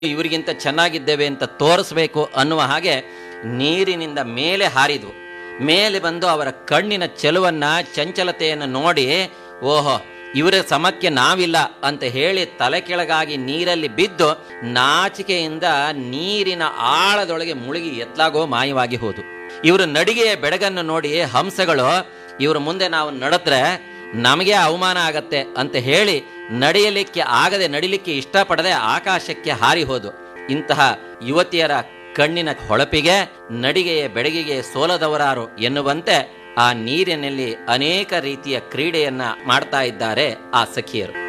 ಇವರಿಗಿಂತ ಚೆನ್ನಾಗಿದ್ದೇವೆ ಅಂತ ತೋರಿಸ್ಬೇಕು ಅನ್ನುವ ಹಾಗೆ ನೀರಿನಿಂದ ಮೇಲೆ ಹಾರಿದ್ವು ಮೇಲೆ ಬಂದು ಅವರ ಕಣ್ಣಿನ ಚೆಲುವನ್ನ ಚಂಚಲತೆಯನ್ನು ನೋಡಿ ಓಹೋ ಇವರ ಸಮಕ್ಕೆ ನಾವಿಲ್ಲ ಅಂತ ಹೇಳಿ ತಲೆ ಕೆಳಗಾಗಿ ನೀರಲ್ಲಿ ಬಿದ್ದು ನಾಚಿಕೆಯಿಂದ ನೀರಿನ ಆಳದೊಳಗೆ ಮುಳುಗಿ ಎತ್ಲಾಗೋ ಮಾಯವಾಗಿ ಹೋದು ಇವರ ನಡಿಗೆಯ ಬೆಡಗನ್ನು ನೋಡಿ ಹಂಸಗಳು ಇವ್ರ ಮುಂದೆ ನಾವು ನಡೆದ್ರೆ ನಮಗೆ ಅವಮಾನ ಆಗತ್ತೆ ಅಂತ ಹೇಳಿ ನಡೆಯಲಿಕ್ಕೆ ಆಗದೆ ನಡಿಲಿಕ್ಕೆ ಇಷ್ಟಪಡದೆ ಆಕಾಶಕ್ಕೆ ಹಾರಿ ಹೋದು ಇಂತಹ ಯುವತಿಯರ ಕಣ್ಣಿನ ಹೊಳಪಿಗೆ ನಡಿಗೆಯ ಬೆಡಗಿಗೆ ಸೋಲದವರಾರು ಎನ್ನುವಂತೆ ಆ ನೀರಿನಲ್ಲಿ ಅನೇಕ ರೀತಿಯ ಕ್ರೀಡೆಯನ್ನ ಮಾಡ್ತಾ ಇದ್ದಾರೆ ಆ ಸಖಿಯರು